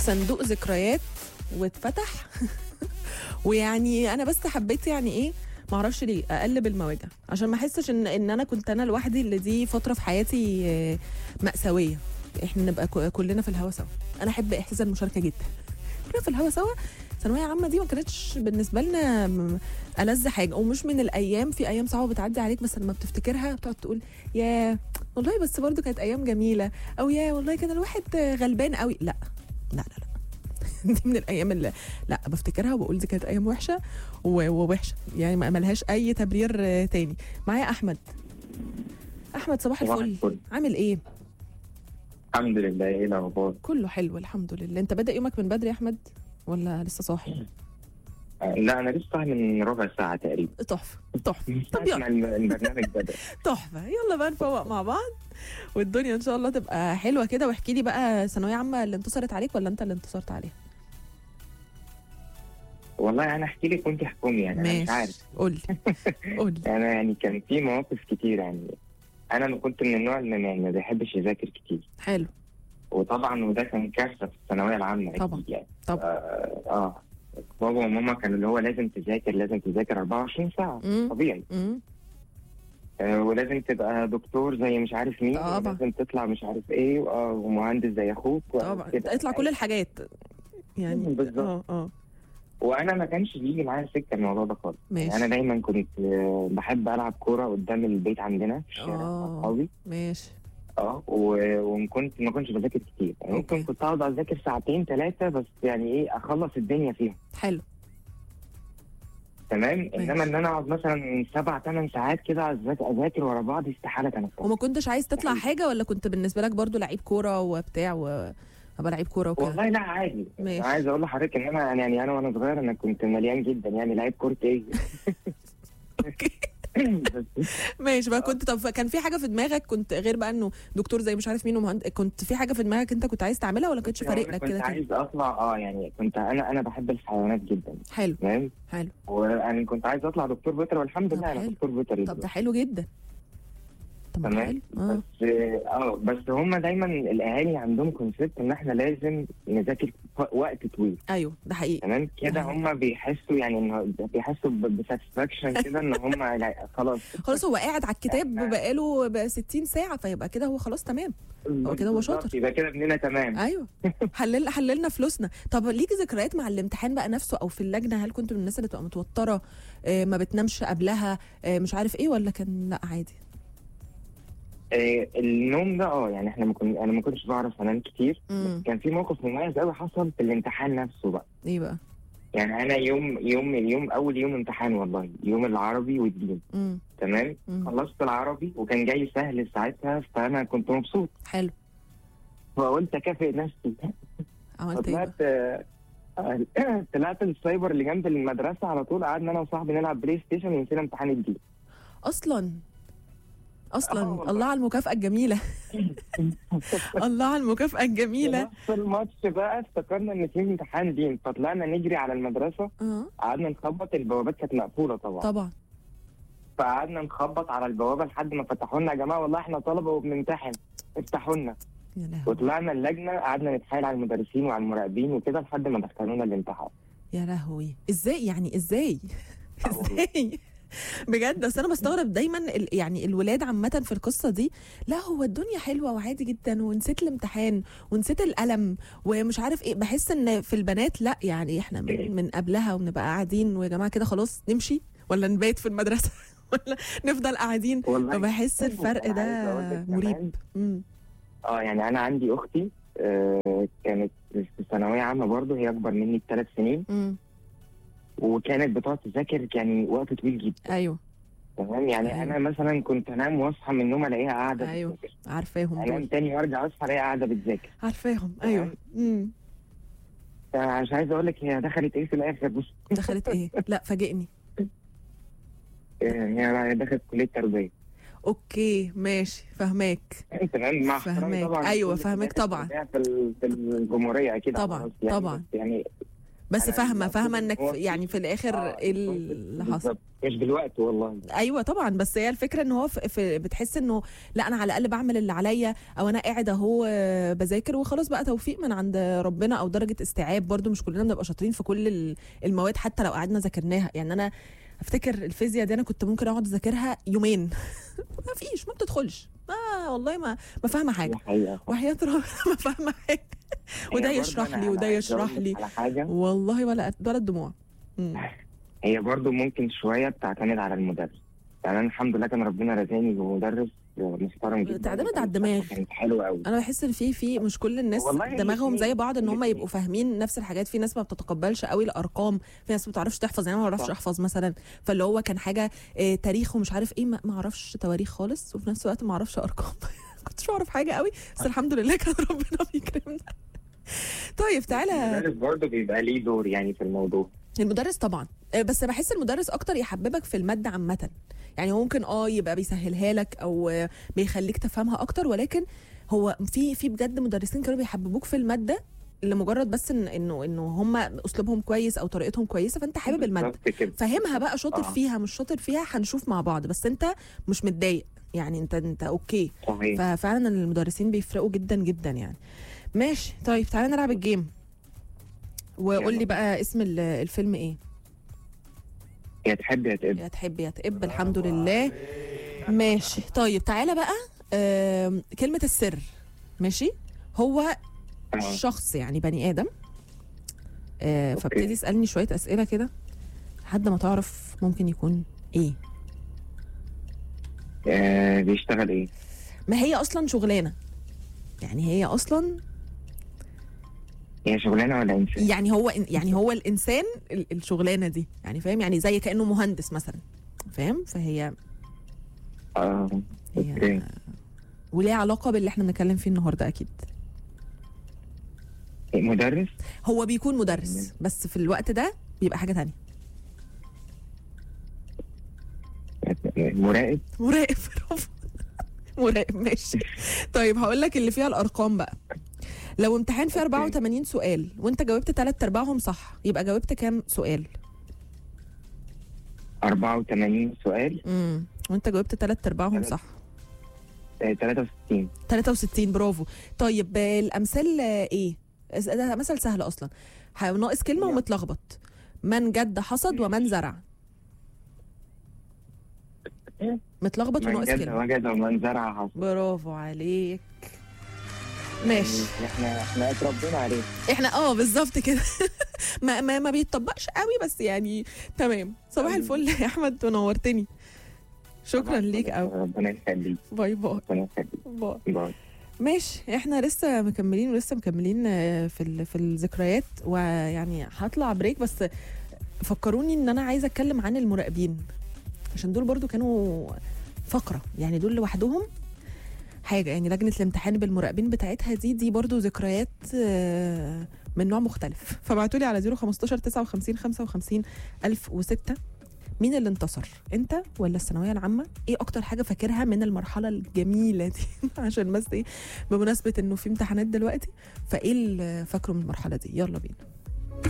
صندوق ذكريات واتفتح ويعني انا بس حبيت يعني ايه معرفش ليه اقلب المواجع عشان ما احسش ان ان انا كنت انا لوحدي اللي دي فتره في حياتي آه، ماساويه احنا نبقى ك- كلنا في الهوا سوا انا احب احساس المشاركه جدا كلنا في الهوا سوا ثانويه عامه دي ما كانتش بالنسبه لنا م- ألذ حاجه ومش من الايام في ايام صعبه بتعدي عليك بس لما بتفتكرها بتقعد تقول يا والله بس برضو كانت ايام جميله او يا والله كان الواحد غلبان قوي لا لا لا لا دي من الايام اللي لا بفتكرها وبقول دي كانت ايام وحشه و- ووحشه يعني ما ملهاش اي تبرير آه، تاني معايا احمد احمد صباح صباح الفل الفل. عامل ايه الحمد لله ايه الاخبار كله حلو الحمد لله انت بادئ يومك من بدري يا احمد ولا لسه صاحي آه، لا انا لسه صاحي من ربع ساعه تقريبا تحفه تحفه طب ساعة يلا ما الم- البرنامج بدا تحفه يلا بقى نفوق مع بعض والدنيا ان شاء الله تبقى حلوه كده واحكي لي بقى ثانويه عامه اللي انتصرت عليك ولا انت اللي انتصرت عليها والله انا احكي لك وانت احكمي يعني انا مش عارف قول لي قول لي انا يعني كان في مواقف كتير يعني انا ما كنت من النوع اللي ما ما بيحبش يذاكر كتير حلو وطبعا وده كان كارثه في الثانويه العامه طبعا. أكيد يعني طبعا. اه, آه. بابا وماما كانوا اللي هو لازم تذاكر لازم تذاكر 24 ساعه مم. طبيعي امم آه ولازم تبقى دكتور زي مش عارف مين طبعا. ولازم تطلع مش عارف ايه آه ومهندس زي اخوك طبعا وكده. اطلع كل الحاجات يعني بالظبط. اه اه وانا ما كانش بيجي معايا سكه الموضوع ده خالص ماشي انا دايما كنت آه، بحب العب كوره قدام البيت عندنا في الشارع آه. مع اصحابي ماشي اه و- وكنت ما كنتش بذاكر كتير يعني ممكن أوكي. كنت اقعد اذاكر ساعتين ثلاثه بس يعني ايه اخلص الدنيا فيهم حلو تمام انما ماشي. ان انا اقعد مثلا سبع ثمان ساعات كده أذاك- اذاكر ورا بعض استحاله كانت وما كنتش عايز تطلع حاجه ولا كنت بالنسبه لك برضو لعيب كوره وبتاع وابقى لعيب كوره وكده والله لا عادي ماشي. أنا عايز اقول لحضرتك ان انا يعني انا وانا صغير انا كنت مليان جدا يعني لعيب كوره ايه اوكي بس ماشي بقى كنت طب كان في حاجه في دماغك كنت غير بقى انه دكتور زي مش عارف مين ومهندس كنت في حاجه في دماغك انت كنت عايز تعملها ولا كنتش فارق أنا لك كنت كده كده عايز اطلع اه يعني كنت انا انا بحب الحيوانات جدا حلو تمام حلو وانا كنت عايز اطلع دكتور بيطري والحمد طب لله انا حلو. دكتور بيطري طب ده حلو جدا طب ما تمام حلو اه بس اه بس هم دايما الاهالي عندهم كونسيبت ان احنا لازم نذاكر ف- وقت طويل ايوه ده حقيقي تمام كده أيوة. هم بيحسوا يعني ان بيحسوا بساتسفاكشن كده ان هم لا، خلاص خلاص هو قاعد على الكتاب إحنا- بقاله بقى 60 ساعه فيبقى كده هو خلاص تمام هو كده هو بالظبط، شاطر. يبقى كده ابننا تمام ايوه حلل حللنا فلوسنا طب ليك ذكريات مع الامتحان بقى نفسه او في اللجنه هل كنت من الناس اللي تبقى متوتره آه، ما بتنامش قبلها آه، مش عارف ايه ولا كان لا عادي آه النوم ده اه يعني احنا ما كن... انا ما كنتش بعرف انام كتير امم بس كان في موقف مميز قوي حصل في الامتحان نفسه بقى ايه بقى يعني انا يوم يوم اليوم اول يوم امتحان والله يوم العربي والدين امم تمام أمم. خلصت العربي وكان جاي سهل ساعتها فانا كنت مبسوط حلو فقلت اكافئ نفسي عملت ايه بقى طلعت آه، طلعت السايبر اللي جنب المدرسه على طول قعدنا انا وصاحبي نلعب بلاي ستيشن ونسينا امتحان الدين اصلا اصلا آه والله. الله على المكافاه الجميله الله على المكافاه الجميله في الماتش بقى افتكرنا ان في امتحان دين فطلعنا نجري على المدرسه اه قعدنا نخبط البوابات كانت مقفوله طبعا طبعا فقعدنا نخبط على البوابه لحد ما فتحوا لنا يا جماعه والله احنا طلبه وبنمتحن افتحوا لنا يا لهوي وطلعنا اللجنه قعدنا نتحايل على المدرسين وعلى المراقبين وكده لحد ما دخلونا الامتحان يا لهوي ازاي يعني ازاي آه والله. ازاي بجد بس انا بستغرب دايما ال- يعني الولاد عامه في القصه دي لا هو الدنيا حلوه وعادي جدا ونسيت الامتحان ونسيت القلم ومش عارف ايه بحس ان في البنات لا يعني احنا من, من قبلها وبنبقى قاعدين ويا جماعه كده خلاص نمشي ولا نبات في المدرسه ولا نفضل قاعدين والله فبحس الفرق أنا ده عايز أقول لك مريب كمان، امم اه يعني انا عندي اختي آه كانت في ثانويه عامه برضه هي اكبر مني بثلاث سنين امم وكانت بتقعد تذاكر يعني وقت طويل جدا ايوه تمام يعني أيوة. انا مثلا كنت انام واصحى من النوم الاقيها قاعده أيوة. بتذاكر عارفاهم انام دول تاني وارجع اصحى الاقيها قاعده بتذاكر عارفاهم ايوه امم فمش عايز اقول لك هي دخلت ايه في الاخر بص دخلت ايه لا فاجئني يعني هي دخلت كليه تربيه اوكي ماشي فهماك تمام مع احترامي فهماك. طبعا أيوة، كل فهماك كليات طبعا. التربية في ال- في الجمهوريه اكيد طبعا، عارف يعني طبعا. بس يعني بس أنا فاهمه المفروض فاهمه إن انك هو في يعني في الاخر آه، ايه اللي حصل بالظبط. مش بالوقت والله ايوه طبعا بس هي الفكره ان هو في, في بتحس انه لا انا على الاقل بعمل اللي عليا او انا قاعد اهو آه، بذاكر وخلاص بقى توفيق من عند ربنا او درجه استيعاب برضو مش كلنا بنبقى شاطرين في كل ال- المواد حتى لو قعدنا ذاكرناها يعني انا افتكر الفيزياء دي انا كنت ممكن اقعد اذاكرها يومين ما فيش ما بتدخلش ما والله ما ما فاهمه حاجه دي حقيقة وحياه ربنا ما فاهمه حاجه وده هي برضه يشرح أنا- لي أنا وده عايز يشرح أقول لك لي على حاجة والله ولا ولا الدموع مم. هي برضو ممكن شوية بتعتمد على المدرس يعني أنا الحمد لله كان ربنا رزقني بمدرس محترم جدا بتعتمد على الدماغ. كانت حلوة قوي انا بحس ان في في مش كل الناس والله دماغهم زي بعض ان هم الاتنين. يبقوا فاهمين نفس الحاجات في ناس ما بتتقبلش قوي الارقام في ناس ما بتعرفش تحفظ يعني أنا ما بعرفش صح. احفظ مثلا فاللي هو كان حاجه آه، تاريخ ومش عارف ايه ما ما اعرفش تواريخ خالص وفي نفس الوقت ما اعرفش ارقام كنتش بعرف حاجه قوي بس الحمد لله كان ربنا بيكرمنا طيب تعالى المدرس برضو بيبقى ليه دور يعني في الموضوع المدرس طبعا آه، بس بحس المدرس اكتر يحببك في الماده عامه يعني هو ممكن اه يبقى بيسهلها لك او آه، بيخليك تفهمها اكتر ولكن هو في في بجد مدرسين كانوا بيحببوك في الماده لمجرد بس إن انه انه هم اسلوبهم كويس او طريقتهم كويسه فانت حابب الماده بالظبط كده فاهمها بقى شاطر آه. فيها مش شاطر فيها هنشوف مع بعض بس انت مش متضايق يعني انت انت اوكي صحيح ففعلا المدرسين بيفرقوا جدا جدا يعني ماشي طيب تعالى نلعب الجيم وقول لي يلا. بقى اسم ال- الفيلم ايه يا تحب يا تقب يا تحب يا تقب الحمد لله ماشي طيب تعالى بقى آم، كلمة السر ماشي هو آه. شخص يعني بني آدم آه، أوكي. فابتدي اسألني شوية أسئلة كده لحد ما تعرف ممكن يكون ايه آه بيشتغل ايه؟ ما هي أصلا شغلانة يعني هي أصلا هي شغلانة ولا إنسان؟ يعني هو يعني هو الإنسان ال- الشغلانة دي يعني فاهم يعني زي كأنه مهندس مثلا فاهم فهي اه هي اوكي وليه علاقة باللي احنا بنتكلم فيه النهاردة أكيد مدرس هو بيكون مدرس بس في الوقت ده بيبقى حاجة تانية مراقب مراقب برافو مراقب ماشي طيب هقول لك اللي فيها الأرقام بقى لو امتحان فيه أوكي. 84 سؤال وانت جاوبت تلات ارباعهم صح يبقى جاوبت كام سؤال 84 سؤال امم وانت جاوبت تلات ارباعهم تلات. صح آه، 63 63 برافو طيب آه، الامثال آه، ايه اس- ده مثل سهل اصلا ح- ناقص كلمه يلا. ومتلخبط من جد حصد ومن زرع متلخبط من وناقص جد كلمه وجد ومن زرع حصد برافو عليك ماشي احنا احنا اتربينا عليه احنا اه بالظبط كده ما ما ما بيتطبقش قوي بس يعني تمام صباح أيوة. الفل يا احمد ونورتني شكرا ليك قوي ربنا يخليك باي باي ربنا يخليك باي باي ماشي احنا لسه مكملين ولسه مكملين آه، في ال- في الذكريات ويعني هطلع بريك بس فكروني ان انا عايزه اتكلم عن المراقبين عشان دول برضو كانوا فقره يعني دول لوحدهم حاجه يعني لجنه الامتحان بالمراقبين بتاعتها دي دي برضو ذكريات آه، من نوع مختلف فبعتوا لي على 015 59 55 1006 مين اللي انتصر انت ولا الثانويه العامه ايه اكتر حاجه فاكرها من المرحله الجميله دي عشان بس ايه بمناسبه انه في امتحانات دلوقتي فايه اللي فاكره من المرحله دي يلا بينا